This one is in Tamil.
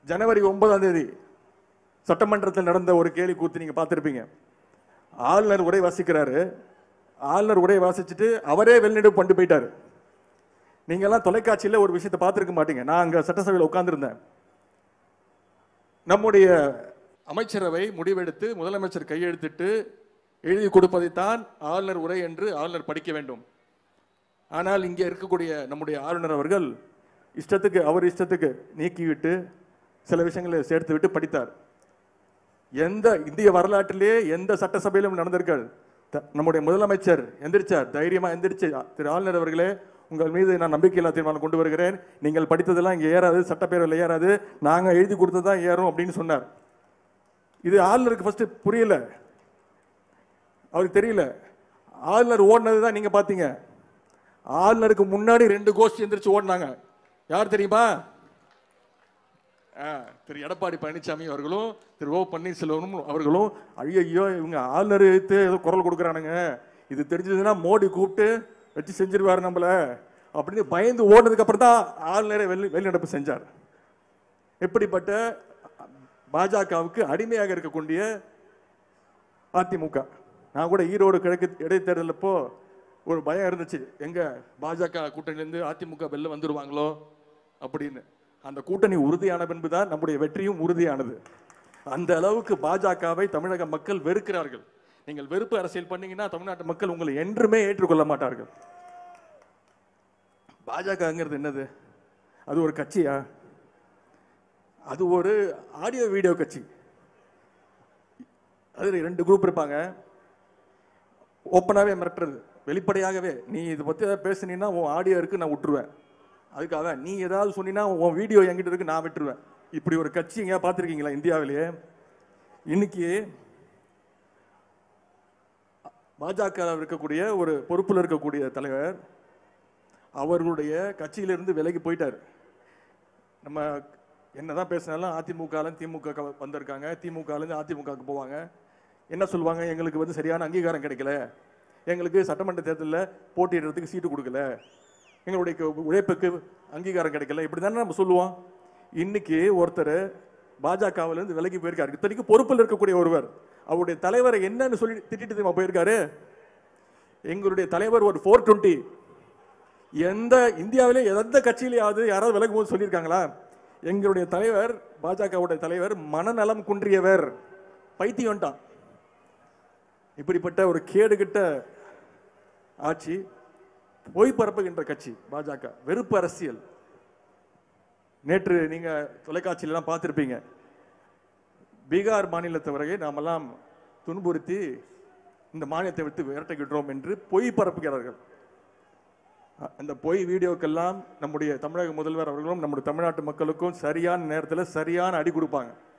ஜனவரி ஒன்பதாம் தேதி சட்டமன்றத்தில் நடந்த ஒரு கேலி கூத்து நீங்க பார்த்திருப்பீங்க ஆளுநர் உரை வாசிக்கிறாரு ஆளுநர் உரை வாசிச்சுட்டு அவரே வெளிநடப்பு பண்ணிட்டு போயிட்டாரு நீங்கெல்லாம் தொலைக்காட்சியில் ஒரு விஷயத்தை பார்த்துருக்க மாட்டீங்க நான் அங்கே சட்டசபையில் உட்கார்ந்திருந்தேன் நம்முடைய அமைச்சரவை முடிவெடுத்து முதலமைச்சர் கையெழுத்திட்டு எழுதி கொடுப்பதைத்தான் ஆளுநர் உரை என்று ஆளுநர் படிக்க வேண்டும் ஆனால் இங்கே இருக்கக்கூடிய நம்முடைய ஆளுநர் அவர்கள் இஷ்டத்துக்கு அவர் இஷ்டத்துக்கு நீக்கிவிட்டு சில விஷயங்களை சேர்த்து விட்டு படித்தார் எந்த இந்திய வரலாற்றிலே எந்த சட்டசபையிலும் நடந்திருக்காது த- நம்முடைய முதலமைச்சர் எந்திரிச்சார் தைரியமா எந்திரிச்சு திரு ஆளுநர் அவர்களே உங்கள் மீது நான் நம்பிக்கையில்லா தீர்மானம் கொண்டு வருகிறேன் நீங்கள் படித்ததெல்லாம் இங்கே ஏறாது சட்டப்பேரவையில் ஏறாது நாங்க எழுதி கொடுத்தது தான் ஏறும் அப்படின்னு சொன்னார் இது ஆளுநருக்கு ஃபர்ஸ்ட் புரியல அவருக்கு தெரியல ஆளுநர் ஓடினது தான் நீங்க பாத்தீங்க ஆளுநருக்கு முன்னாடி ரெண்டு கோஷ்டி எந்திரிச்சு ஓடினாங்க யார் தெரியுமா ஆ, திரு எடப்பாடி பழனிசாமி அவர்களும் திரு ஓ பன்னீர்செல்வமும் அவர்களும் ஐயோ இவங்க ஆளுநர் எடுத்து ஏதோ குரல் கொடுக்குறானுங்க இது தெரிஞ்சதுன்னா மோடி கூப்பிட்டு வச்சு செஞ்சிருவாரு நம்மள அப்படின்னு பயந்து ஓடுனதுக்கு அப்புறம் தான் ஆளுநரை வெளி வெளிநடப்பு செஞ்சார் எப்படிப்பட்ட பாஜகவுக்கு அடிமையாக இருக்கக்கூடிய அதிமுக நான் கூட ஈரோடு கிழக்கு இடைத்தேர்தல் அப்போ ஒரு பயம் இருந்துச்சு எங்க பாஜக கூட்டணியிலேருந்து அதிமுக வெளில வந்துருவாங்களோ அப்படின்னு அந்த கூட்டணி உறுதியான பின்பு தான் நம்முடைய வெற்றியும் உறுதியானது அந்த அளவுக்கு பாஜகவை தமிழக மக்கள் வெறுக்கிறார்கள் நீங்கள் வெறுப்பு அரசியல் பண்ணீங்கன்னா தமிழ்நாட்டு மக்கள் உங்களை என்றுமே ஏற்றுக்கொள்ள மாட்டார்கள் பாஜகங்கிறது என்னது அது ஒரு கட்சியா அது ஒரு ஆடியோ வீடியோ கட்சி அது ரெண்டு குரூப் இருப்பாங்க ஓப்பனாகவே மிரட்டுறது வெளிப்படையாகவே நீ இதை பற்றி ஏதாவது பேசுனீன்னா உன் ஆடியோ இருக்கு நான் விட்டுருவேன் அதுக்காக நீ ஏதாவது சொன்னீங்கன்னா உன் வீடியோ என்கிட்ட இருக்கு நான் விட்டுருவேன் இப்படி ஒரு கட்சி எங்கேயா பார்த்துருக்கீங்களா இந்தியாவிலேயே இன்னைக்கு பாஜக இருக்கக்கூடிய ஒரு பொறுப்பில் இருக்கக்கூடிய தலைவர் அவர்களுடைய கட்சியிலிருந்து விலகி போயிட்டார் நம்ம என்னதான் பேசினாலும் அதிமுகலேருந்து திமுக க்கு வந்திருக்காங்க திமுகலேருந்து அதிமுகவுக்கு போவாங்க என்ன சொல்லுவாங்க எங்களுக்கு வந்து சரியான அங்கீகாரம் கிடைக்கல எங்களுக்கு சட்டமன்ற தேர்தலில் போட்டியிடுறதுக்கு சீட்டு கொடுக்கல எங்களுடைய கு- உழைப்புக்கு அங்கீகாரம் கிடைக்கல இப்படி தானே நம்ம சொல்லுவோம் இன்னைக்கு ஒருத்தர் பாஜகவிலிருந்து விலகி போயிருக்காரு இத்தனைக்கும் பொறுப்பில் இருக்கக்கூடிய ஒருவர் அவருடைய தலைவரை என்னன்னு சொல்லி திட்டிட்டு தெரியுமா போயிருக்காரு எங்களுடைய தலைவர் ஒரு ஃபோர் டுவெண்ட்டி எந்த இந்தியாவிலே எந்த கட்சியிலேயாவது யாராவது விலகும் போது சொல்லியிருக்காங்களா எங்களுடைய தலைவர் பாஜகவுடைய தலைவர் மனநலம் குன்றியவர் பைத்தியம்ட்டான் இப்படிப்பட்ட ஒரு கேடுகிட்ட ஆட்சி பொய் பரப்புகின்ற கட்சி பாஜக வெறுப்பு அரசியல் நேற்று நீங்க தொலைக்காட்சியிலாம் பார்த்திருப்பீங்க பீகார் மாநிலத்தவரை நாமெல்லாம் துன்புறுத்தி இந்த மாநிலத்தை விட்டு விரட்டுகின்றோம் என்று பொய் பரப்புகிறார்கள் அ- அந்த பொய் வீடியோக்கெல்லாம் நம்முடைய தமிழக முதல்வர் அவர்களும் நம்முடைய தமிழ்நாட்டு மக்களுக்கும் சரியான நேரத்தில் சரியான அடி கொடுப்பாங்க